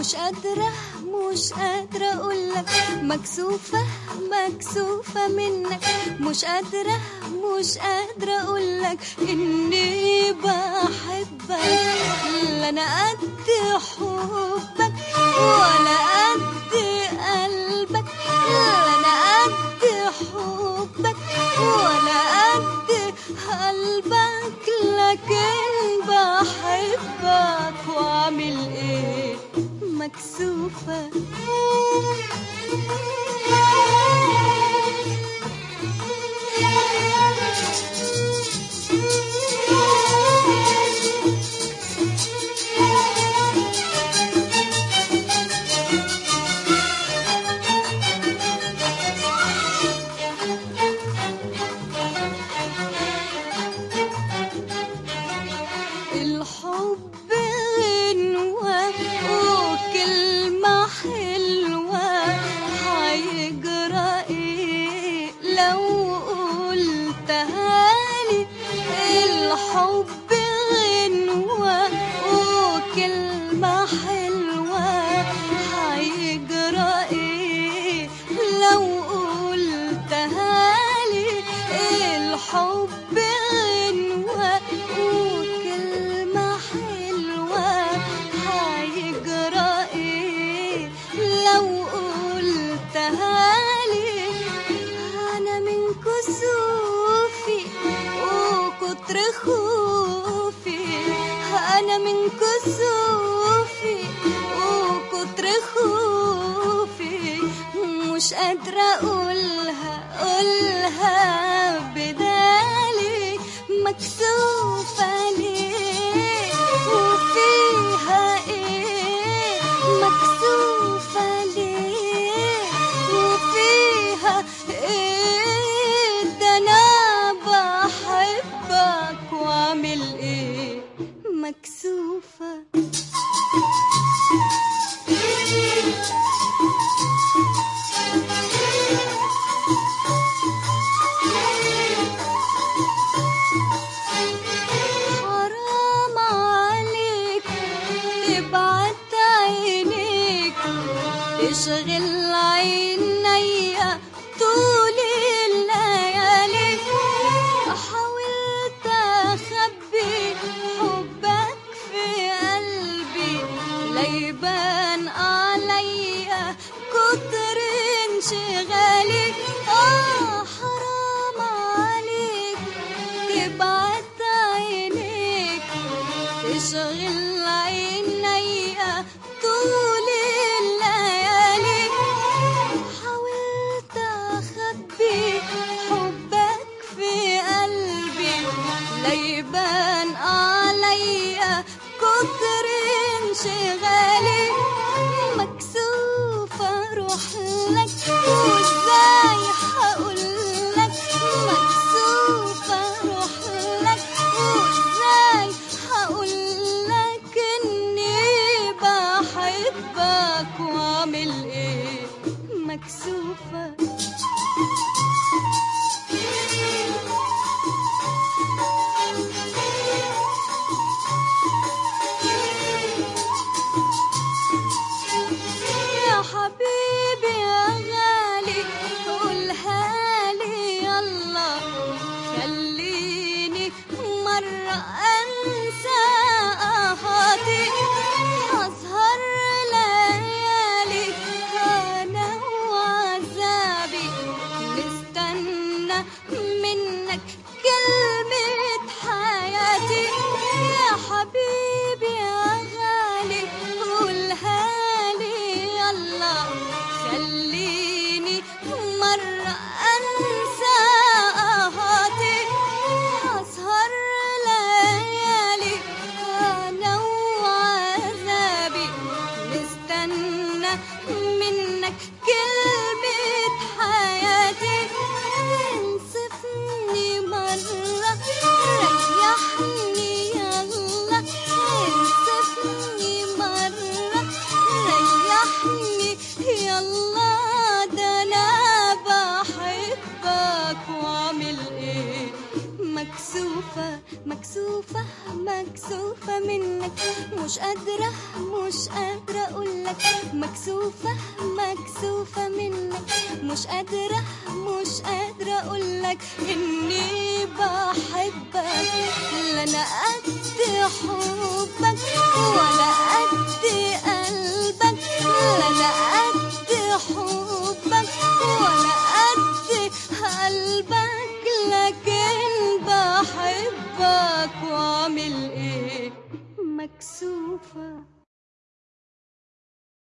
مش قادرة مش قادرة أقولك مكسوفة مكسوفة منك مش قادرة مش قادرة أقولك إني بحبك لا أنا قد حبك ولا قد قلبك لا أنا قد حبك ولا قد قلبك لكن بحبك وأعمل إيه مكسوفة الحب غنوة وكلمة حلوة هيجرى ايه لو قلتها لي الحب غنوة وكلمة حلوة هيجرى ايه لو قلتها لي الحب غنوة وكلمة حلوة هيجرى ايه لو قلتها لي انا من كسوفي وكتر خوفي انا من كسوفي وكتر خوفي مش قادرة اقولها اقولها بدالي مكسوفة ليه وفيها ايه مكسوفة ليه وفيها ايه ده انا بحبك واعمل ايه مكسوفة حرام عليك تبعت عينيك تشغل عينيا طول الليالي حاولت اخبي حبك في قلبي ليبان عليا كتر انشغالي اه حرام عليك تبعت عينيك تشغل عينيا طول الليالي حاولت اخبي حبك في قلبي ليبان عليا كتر انشغالي مكسوفة اروح لك وازاي هقول لك مكسوفة اروح لك وازاي هقول لك اني بحبك واعمل ايه مكسوفة يا حبيبي يا غالي قولها لي يلا خليني مرة أنسى أهاتي أسهر ليالي أنا وعذابي نستنى من مكسوفة مكسوفة مكسوفة منك مش قادرة مش قادرة أقولك مكسوفة مكسوفة منك مش قادرة مش قادرة أقولك إني بحبك لا أنا قد حبك ولا قد قلبك لا أنا قد حبك ولا قد قلبك لكن بحبك واعمل ايه مكسوفة